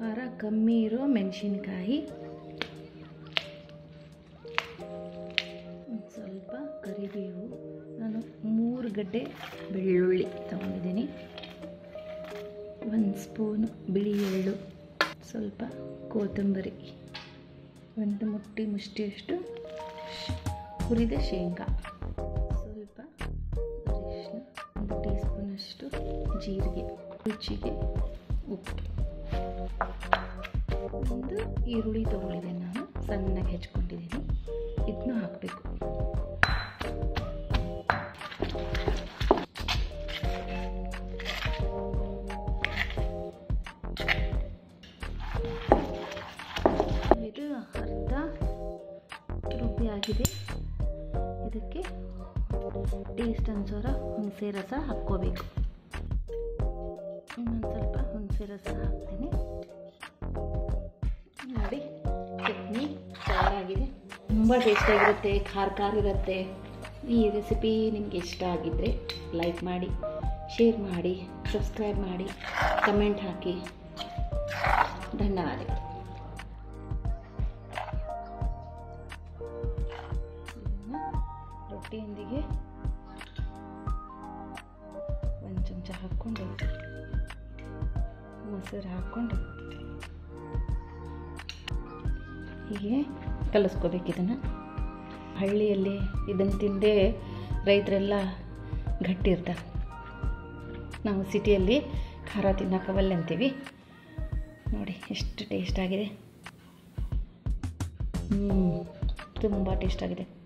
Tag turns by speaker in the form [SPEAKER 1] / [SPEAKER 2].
[SPEAKER 1] ಖಾರ ಕಮ್ಮಿ ಇರೋ ಮೆಣಸಿನ್ಕಾಯಿ ಒಂದ್ ಸ್ವಲ್ಪ ಕರಿಬೇವು ನಾನು ಮೂರು ಗಡ್ಡೆ ಬೆಳ್ಳುಳ್ಳಿ ತಗೊಂಡಿದ್ದೀನಿ ಒಂದು ಸ್ಪೂನ್ ಬಿಳಿ ಎಳ್ಳು ಸ್ವಲ್ಪ ಕೊತ್ತಂಬರಿ ಒಂದು ಮುಟ್ಟಿ ಮುಷ್ಟಿಯಷ್ಟು ಶ್- ಹುರಿದ ಶೇಂಗಾ ಸ್ವಲ್ಪ ಅರಿಶಿನ ಒಂದು ಟೀ ಸ್ಪೂನಷ್ಟು ಜೀರಿಗೆ ರುಚಿಗೆ ಉಪ್ಪು ಒಂದು ಈರುಳ್ಳಿ ತೊಗೊಂಡಿದ್ದೀನಿ ನಾನು ಸಣ್ಣಗೆ ಹೆಚ್ಕೊಂಡಿದ್ದೀನಿ ಇದನ್ನು ಹಾಕಬೇಕು ಇದು ಅರ್ಧ ರುಬ್ಬಿ ಆಗಿದೆ ಇದಕ್ಕೆ ಟೇಸ್ಟ್ ಅನ್ಸೋರ ಹುಣಸೆ ರಸ ಹಾಕ್ಕೋಬೇಕು ಇನ್ನೊಂದು ಸ್ವಲ್ಪ ಹುಣಸೆ ರಸ ಹಾಕ್ತೀನಿ ನೋಡಿ ಚಟ್ನಿ ತಯಾರಾಗಿದೆ ತುಂಬ ಟೇಸ್ಟಾಗಿರುತ್ತೆ ಖಾರ ಖಾರ ಇರುತ್ತೆ ಈ ರೆಸಿಪಿ ನಿಮಗೆ ಇಷ್ಟ ಆಗಿದ್ದರೆ ಲೈಕ್ ಮಾಡಿ ಶೇರ್ ಮಾಡಿ ಸಬ್ಸ್ಕ್ರೈಬ್ ಮಾಡಿ ಕಮೆಂಟ್ ಹಾಕಿ ಧನ್ಯವಾದಗಳು ಇದನ್ನ ರೊಟ್ಟಿಯೊಂದಿಗೆ ಒಂದು ಚಮಚ ಹಾಕ್ಕೊಂಡು ಮೊಸರು ಹಾಕ್ಕೊಂಡು ಹೀಗೆ ಕಲಿಸ್ಕೋಬೇಕು ಇದನ್ನು ಹಳ್ಳಿಯಲ್ಲಿ ಇದನ್ನು ತಿಂದೇ ರೈತರೆಲ್ಲ ಗಟ್ಟಿ ಇರ್ತಾರೆ ನಾವು ಸಿಟಿಯಲ್ಲಿ ಖಾರ ತಿನ್ನೋಕವಲ್ಲ ಅಂತೀವಿ ನೋಡಿ ಎಷ್ಟು ಟೇಸ್ಟ್ ಆಗಿದೆ ಹ್ಞೂ ತುಂಬ ಟೇಸ್ಟ್ ಆಗಿದೆ